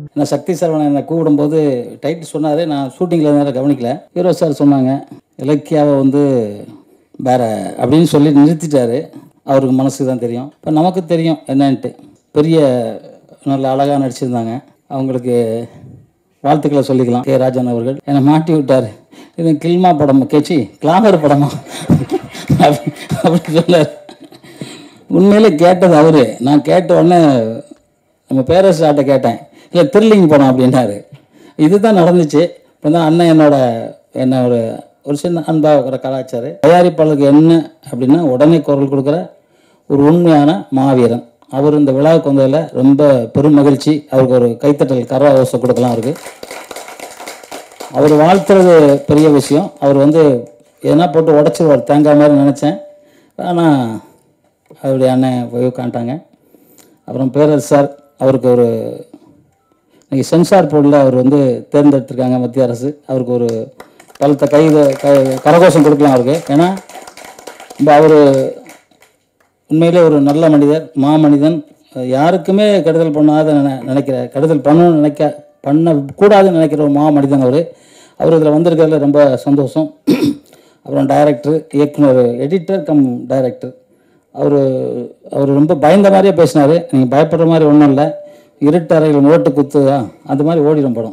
நான் சக்தி சரவணன் என்னை கூப்பிடும்போது டைட்டில் சொன்னார் நான் ஷூட்டிங்கில் நேரம் கவனிக்கல ஹீரோ சார் சொன்னாங்க இலக்கியாவை வந்து வேற அப்படின்னு சொல்லி நிறுத்திட்டாரு அவருக்கு மனசுக்கு தான் தெரியும் இப்போ நமக்கு தெரியும் என்னன்ட்டு பெரிய நல்ல அழகாக நடிச்சிருந்தாங்க அவங்களுக்கு வாழ்த்துக்களை சொல்லிக்கலாம் கே ராஜன் அவர்கள் என்னை மாட்டி விட்டார் இது கில்மா படமா கேச்சி கிளாமர் படமா அப்படி அப்படி சொன்னார் உண்மையிலே கேட்டது அவரு நான் கேட்ட உடனே நம்ம பேரரசாட்ட கேட்டேன் இல்லை த்ரில்லிங் படம் அப்படின்னாரு இதுதான் நடந்துச்சு இப்போ தான் அண்ணன் என்னோட என்ன ஒரு ஒரு சின்ன அன்பாக ஒரு கலாச்சாரம் தயாரிப்பாளருக்கு என்ன அப்படின்னா உடனே குரல் கொடுக்குற ஒரு உண்மையான மாவீரன் அவர் இந்த விழாவுக்கு வந்ததில் ரொம்ப பெரும் மகிழ்ச்சி அவருக்கு ஒரு கைத்தட்டல் கரவாசம் கொடுக்கலாம் அவருக்கு அவர் வாழ்த்துறது பெரிய விஷயம் அவர் வந்து எதனா போட்டு உடச்சிருவார் தேங்காய் மாதிரி நினச்சேன் ஆனால் அவருடைய அண்ணன் போய் உட்காந்துட்டாங்க அப்புறம் பேரரசு சார் அவருக்கு ஒரு இன்னைக்கு சென்சார் போர்டில் அவர் வந்து தேர்ந்தெடுத்திருக்காங்க மத்திய அரசு அவருக்கு ஒரு பலத்த கை க கரகோஷம் கொடுக்கலாம் அவருக்கு ஏன்னா இப்போ அவர் உண்மையிலே ஒரு நல்ல மனிதர் மாமனிதன் யாருக்குமே கெடுதல் பண்ணாத நினை நினைக்கிற கெடுதல் பண்ணணும்னு நினைக்க பண்ணக்கூடாதுன்னு நினைக்கிற ஒரு மாமனிதன் அவர் அவர் இதில் வந்திருக்கிறதுல ரொம்ப சந்தோஷம் அப்புறம் டைரக்டர் இயக்குனர் எடிட்டர் கம் டைரக்டர் அவர் அவர் ரொம்ப பயந்த மாதிரியே பேசினார் நீங்கள் பயப்படுற மாதிரி ஒன்றும் இல்லை இருட்டறையில் ஓட்டு குத்துதா அந்த மாதிரி ஓடிடும் படம்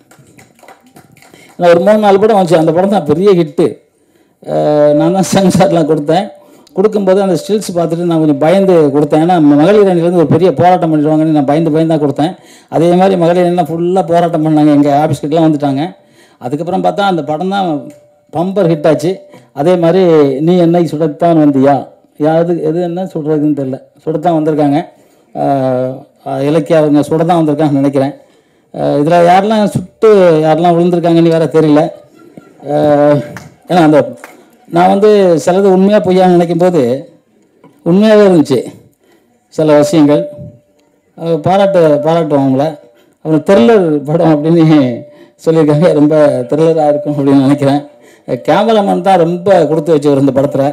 நான் ஒரு மூணு நாலு படம் வந்துச்சு அந்த படம் தான் பெரிய ஹிட்டு நான் தான் சென்சார்லாம் கொடுத்தேன் கொடுக்கும்போது அந்த ஸ்டில்ஸ் பார்த்துட்டு நான் கொஞ்சம் பயந்து கொடுத்தேன் ஏன்னா மகளிர் அணிலேருந்து ஒரு பெரிய போராட்டம் பண்ணிடுவாங்கன்னு நான் பயந்து பயந்து தான் கொடுத்தேன் அதே மாதிரி மகளிர் அணிலாம் ஃபுல்லாக போராட்டம் பண்ணாங்க எங்கள் ஆஃபீஸ்கிட்டலாம் வந்துட்டாங்க அதுக்கப்புறம் பார்த்தா அந்த படம் தான் பம்பர் ஹிட் ஆச்சு அதே மாதிரி நீ என்னை சுடத்தான் வந்தியா யாரு எது என்ன சுடுறதுன்னு தெரில சுடத்தான் வந்திருக்காங்க ஆஹ் ஆஹ் இலக்கியா அவங்க சுட தான் வந்திருக்காங்கன்னு நினைக்கிறேன் இதில் யாரெல்லாம் சுட்டு யாரெல்லாம் விழுந்திருக்காங்கன்னு வேற தெரியல ஆஹ் ஏன்னா அந்த நான் வந்து சிலது உண்மையாக பொய்யான்னு நினைக்கும் போது உண்மையாகவே இருந்துச்சு சில விஷயங்கள் அஹ் பாராட்டு பாராட்டுவோம் அவங்கள அப்புறம் த்ரில்லர் படம் அப்படின்னு சொல்லியிருக்காங்க ரொம்ப த்ரில்லராக இருக்கும் அப்படின்னு நினைக்கிறேன் கேமராமேன் தான் ரொம்ப கொடுத்து வச்சவர் இந்த படத்தில்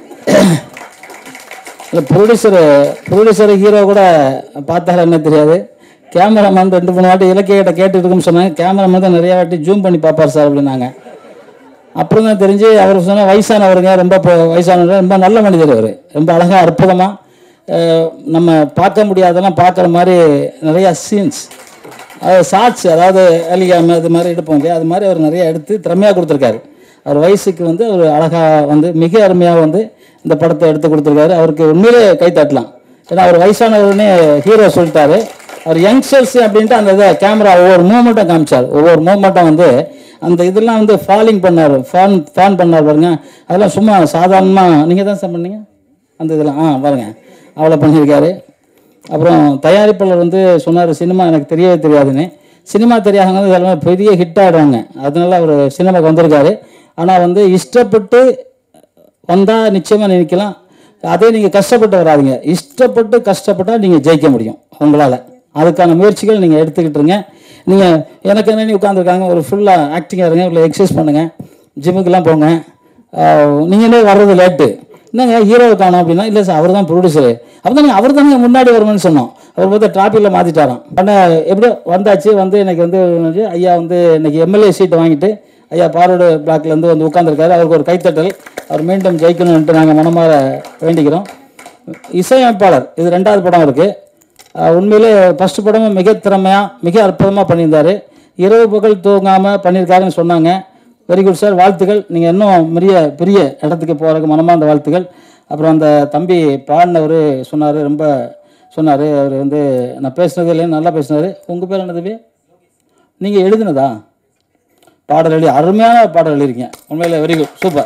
இல்லை ப்ரொடியூசரு ப்ரொடியூசரு ஹீரோ கூட பார்த்தாரா என்ன தெரியாது கேமராமேன் ரெண்டு மூணு வாட்டி இலக்கியிட்ட கேட்டுட்டு இருக்குன்னு சொன்னாங்க கேமராமேன் தான் நிறைய வாட்டி ஜூம் பண்ணி பார்ப்பார் சார் அப்படின்னாங்க அப்புறம் தான் தெரிஞ்சு அவர் சொன்ன வயசானவருங்க ரொம்ப இப்போ வயசானவர் ரொம்ப நல்ல மனிதர் அவர் ரொம்ப அழகாக அற்புதமாக நம்ம பார்க்க முடியாதெல்லாம் பார்க்குற மாதிரி நிறையா சீன்ஸ் அது ஷார்ட்ஸ் அதாவது அலிகாம அது மாதிரி எடுப்போம் இல்லையா அது மாதிரி அவர் நிறைய எடுத்து திறமையாக கொடுத்துருக்காரு அவர் வயசுக்கு வந்து அவர் அழகாக வந்து மிக அருமையாக வந்து இந்த படத்தை எடுத்து கொடுத்துருக்காரு அவருக்கு உண்மையிலே கை தட்டலாம் ஏன்னா அவர் வயசானவர்னே ஹீரோ சொல்லிட்டாரு அவர் யங்ஸ்டர்ஸ் அப்படின்ட்டு அந்த இதை கேமரா ஒவ்வொரு மூமெண்ட்டும் காமிச்சார் ஒவ்வொரு மூமெண்ட்டும் வந்து அந்த இதெல்லாம் வந்து ஃபாலிங் பண்ணார் ஃபான் ஃபான் பண்ணார் பாருங்க அதெல்லாம் சும்மா சாதாரணமாக நீங்கள் தான் சார் பண்ணீங்க அந்த இதெல்லாம் ஆ பாருங்க அவ்வளோ பண்ணியிருக்காரு அப்புறம் தயாரிப்பாளர் வந்து சொன்னார் சினிமா எனக்கு தெரியவே தெரியாதுன்னு சினிமா தெரியாதவங்க வந்து இதெல்லாம் பெரிய ஹிட் ஆகிடுவாங்க அதனால அவர் சினிமாக்கு வந்திருக்காரு ஆனால் வந்து இஷ்டப்பட்டு வந்தால் நிச்சயமாக நினைக்கலாம் அதே நீங்கள் கஷ்டப்பட்டு வராதீங்க இஷ்டப்பட்டு கஷ்டப்பட்டால் நீங்கள் ஜெயிக்க முடியும் உங்களால் அதுக்கான முயற்சிகள் நீங்கள் எடுத்துக்கிட்டுருங்க நீங்கள் எனக்கு என்ன உட்காந்துருக்காங்க ஒரு ஃபுல்லாக ஆக்டிங்காக இருங்க இல்லை எக்ஸசைஸ் பண்ணுங்கள் ஜிம்முக்கெல்லாம் போங்க நீங்களே வர்றது லேட்டு என்னங்க ஹீரோவை காணும் அப்படின்னா இல்லை சார் அவர் தான் ப்ரொடியூசரு அப்போ தான் அவர் தானே முன்னாடி வரணும்னு சொன்னோம் அவர் பார்த்தா டிராஃபிக்கில் மாற்றிட்டாராம் ஆனால் எப்படியோ வந்தாச்சு வந்து இன்னைக்கு வந்து வந்து ஐயா வந்து இன்னைக்கு எம்எல்ஏ சீட்டை வாங்கிட்டு ஐயா பாரோடு பிளாக்லேருந்து வந்து உட்காந்துருக்காரு அவருக்கு ஒரு கைத்தட்டல் அவர் மீண்டும் ஜெயிக்கணும்ன்ட்டு நாங்கள் மனமாற வேண்டிக்கிறோம் இசையமைப்பாளர் இது ரெண்டாவது படம் இருக்குது உண்மையிலே ஃபஸ்ட்டு படமும் மிக திறமையாக மிக அற்புதமாக பண்ணியிருந்தார் இரவு பகல் தூங்காமல் பண்ணியிருக்காருன்னு சொன்னாங்க வெரி குட் சார் வாழ்த்துக்கள் நீங்கள் இன்னும் பெரிய பெரிய இடத்துக்கு போகிறதுக்கு மனமார்ந்த வாழ்த்துக்கள் அப்புறம் அந்த தம்பி பாடினவர் சொன்னார் ரொம்ப சொன்னார் அவர் வந்து நான் பேசுனது இல்லைன்னு நல்லா பேசினார் உங்கள் பேர் என்ன தம்பி நீங்கள் எழுதுனதா பாடல் எழுதி அருமையான பாடல் எழுதிருக்கீங்க உண்மையில் வெரி குட் சூப்பர்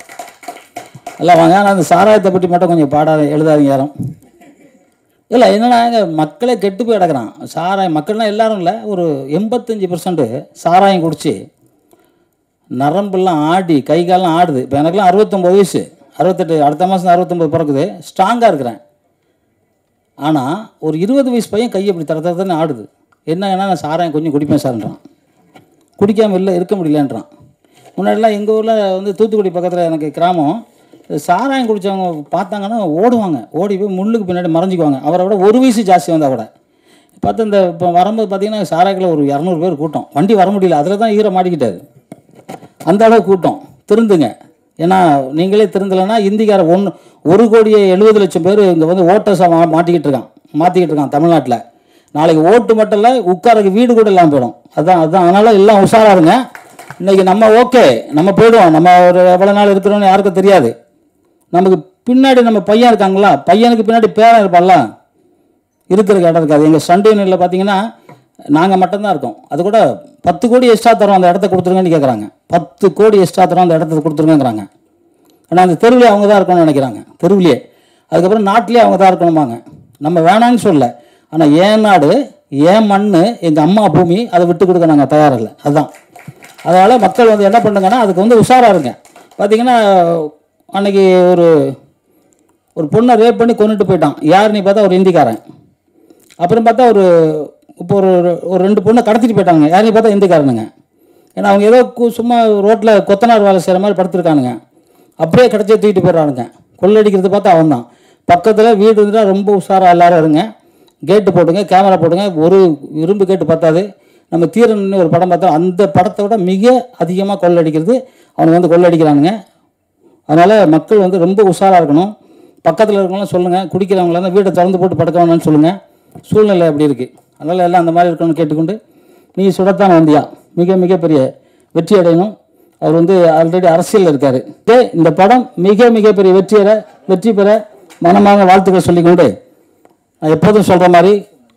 எல்லாம் வாங்க ஆனால் அந்த சாராயத்தை பற்றி மட்டும் கொஞ்சம் பாடாத எழுதாதீங்க யாரும் இல்லை என்னன்னா எங்க மக்களே கெட்டு போய் கிடக்குறான் சாராயம் மக்கள்லாம் எல்லாரும் இல்லை ஒரு எண்பத்தஞ்சு பர்சன்ட் சாராயம் குடிச்சு நரம்பெல்லாம் ஆடி கை காலெல்லாம் ஆடுது இப்போ எனக்குலாம் அறுபத்தொம்பது வயசு அறுபத்தெட்டு அடுத்த மாதம் அறுபத்தொம்பது பிறக்குது ஸ்ட்ராங்காக இருக்கிறேன் ஆனால் ஒரு இருபது வயசு பையன் கையை இப்படி தர தரன்னு ஆடுது என்னங்கன்னா நான் சாராயம் கொஞ்சம் குடிப்பேன் சார்ன்றான் குடிக்காமல் இல்லை இருக்க முடியலன்றான் முன்னாடிலாம் எங்கள் ஊரில் வந்து தூத்துக்குடி பக்கத்தில் எனக்கு கிராமம் சாராயம் குடித்தவங்க பார்த்தாங்கன்னா ஓடுவாங்க ஓடி போய் முள்ளுக்கு பின்னாடி மறைஞ்சிக்குவாங்க அவரை விட ஒரு வயசு ஜாஸ்தி வந்தால் கூட பார்த்தா இந்த இப்போ வரும்போது பார்த்தீங்கன்னா சாராக்கில் ஒரு இரநூறு பேர் கூட்டம் வண்டி வர முடியல அதில் தான் ஈர மாட்டிக்கிட்டாரு அந்த அளவு கூட்டம் திருந்துங்க ஏன்னா நீங்களே திருந்தலைன்னா இந்திக்கார ஒன்று ஒரு கோடியே எழுபது லட்சம் பேர் இங்கே வந்து ஓட்டர்ஸாக மா மாட்டிக்கிட்டு இருக்கான் மாற்றிக்கிட்டு இருக்கான் தமிழ்நாட்டில் நாளைக்கு ஓட்டு மட்டும் இல்லை உட்காரக்கு வீடு கூட இல்லாமல் போயிடும் அதான் அதான் அதனால் எல்லாம் உஷாரா இருங்க இன்னைக்கு நம்ம ஓகே நம்ம போயிடுவோம் நம்ம ஒரு எவ்வளோ நாள் இருக்கிறோம்னு யாருக்கும் தெரியாது நமக்கு பின்னாடி நம்ம பையன் இருக்காங்களா பையனுக்கு பின்னாடி பேரன் இருப்பான்ல இருக்கிறதுக்கு இடம் இருக்காது எங்கள் சண்டே யூனியனில் பார்த்தீங்கன்னா நாங்கள் மட்டும்தான் இருக்கோம் அது கூட பத்து கோடி எக்ஸ்ட்ரா தரோம் அந்த இடத்த கொடுத்துருங்கன்னு கேட்குறாங்க பத்து கோடி எக்ஸ்ட்ரா தரோம் அந்த இடத்த கொடுத்துருங்கங்கிறாங்க ஆனால் அந்த தெருவிலே அவங்க தான் இருக்கணும்னு நினைக்கிறாங்க தெருவிலேயே அதுக்கப்புறம் நாட்டிலே அவங்க தான் இருக்கணுமாங்க நம்ம வேணான்னு சொல்ல ஆனால் ஏன் நாடு ஏன் மண் எங்கள் அம்மா பூமி அதை விட்டு கொடுக்க நாங்கள் தயாரில்லை அதுதான் அதனால் மக்கள் வந்து என்ன பண்ணுங்கன்னா அதுக்கு வந்து உஷாராக இருங்க பார்த்தீங்கன்னா அன்னைக்கு ஒரு ஒரு பொண்ணை ரேப் பண்ணி கொண்டுட்டு போயிட்டான் யாருன்னு பார்த்தா ஒரு இந்திக்காரன் அப்புறம் பார்த்தா ஒரு இப்போ ஒரு ஒரு ரெண்டு பொண்ணை கடத்திட்டு போயிட்டாங்க யாரையும் பார்த்தா இந்திக்காரனுங்க ஏன்னா அவங்க ஏதோ கு- சும்மா ரோட்டில் கொத்தனார் வேலை செய்கிற மாதிரி படுத்துருக்கானுங்க அப்படியே கிடச்சி தூக்கிட்டு போயிடுறானுங்க கொள்ளடிக்கிறது பார்த்தா அவன் தான் பக்கத்தில் வீடு இருந்தால் ரொம்ப உஷாராக எல்லாரும் இருங்க கேட்டு போட்டுங்க கேமரா போட்டுங்க ஒரு இரும்பு கேட்டு பார்த்தாது நம்ம தீரன்னு ஒரு படம் பார்த்தோம் அந்த படத்தை விட மிக அதிகமாக கொள்ளடிக்கிறது அவனுக்கு வந்து கொள்ளடிக்கிறானுங்க அதனால் மக்கள் வந்து ரொம்ப உஷாராக இருக்கணும் பக்கத்தில் இருக்கவங்களாம் சொல்லுங்கள் குடிக்கிறவங்களாம் இருந்தா வீட்டை திறந்து போட்டு படுக்க வேணாம்னு சொல்லுங்கள் சூழ்நிலை அப்படி இருக்குது அதனால் எல்லாம் அந்த மாதிரி இருக்கணும்னு கேட்டுக்கொண்டு நீ சுடத்தான் வந்தியா மிக மிகப்பெரிய வெற்றி அடையணும் அவர் வந்து ஆல்ரெடி அரசியலில் இருக்கார் இந்த படம் மிக மிகப்பெரிய வெற்றியரை வெற்றி பெற மனமாக வாழ்த்துக்கள் சொல்லிக்கொண்டு நான் எப்போதும் சொல்கிற மாதிரி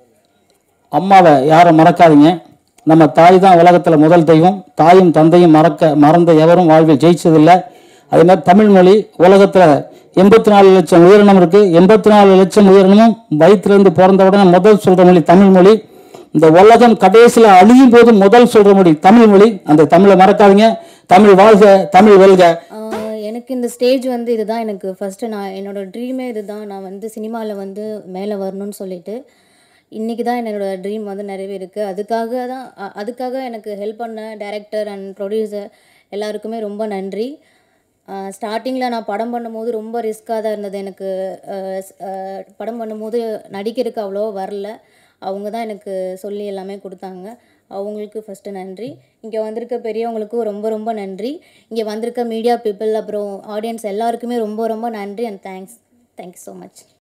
அம்மாவை யாரும் மறக்காதீங்க நம்ம தாய் தான் உலகத்தில் முதல் தெய்வம் தாயும் தந்தையும் மறக்க மறந்த எவரும் வாழ்வில் ஜெயிச்சதில்லை அதே மாதிரி தமிழ் மொழி உலகத்தில் எண்பத்தி நாலு லட்சம் உயிரினம் இருக்குது எண்பத்தி நாலு லட்சம் உயிரினமும் வயிற்றுலேருந்து பிறந்த உடனே முதல் சொல்கிற மொழி தமிழ் மொழி இந்த உலகம் கடைசியில் அழியும் போது முதல் சொல்கிற மொழி தமிழ் மொழி அந்த தமிழை மறக்காதீங்க தமிழ் வாழ்க தமிழ் வெல்க ஆஹ் எனக்கு இந்த ஸ்டேஜ் வந்து இதுதான் எனக்கு ஃபஸ்ட்டு நான் என்னோட ட்ரீமே இதுதான் நான் வந்து சினிமாவில் வந்து மேலே வரணும்னு சொல்லிட்டு இன்றைக்கி தான் என்னோட ட்ரீம் வந்து நிறைவேறிருக்கு அதுக்காக தான் அ- அதுக்காக எனக்கு ஹெல்ப் பண்ண டைரக்டர் அண்ட் ப்ரொடியூசர் எல்லாருக்குமே ரொம்ப நன்றி ஸ்டார்டிங்கில் நான் படம் பண்ணும்போது ரொம்ப ரிஸ்க்காக தான் இருந்தது எனக்கு ஆஹ் ஸ்- ஆஹ் படம் பண்ணும்போது நடிக்கிறதுக்கு அவ்வளோ வரல அவங்க தான் எனக்கு சொல்லி எல்லாமே கொடுத்தாங்க அவங்களுக்கு ஃபஸ்ட்டு நன்றி இங்கே வந்திருக்க பெரியவங்களுக்கும் ரொம்ப ரொம்ப நன்றி இங்கே வந்திருக்க மீடியா பீப்புள் அப்புறம் ஆடியன்ஸ் எல்லாருக்குமே ரொம்ப ரொம்ப நன்றி and thanks thanks so much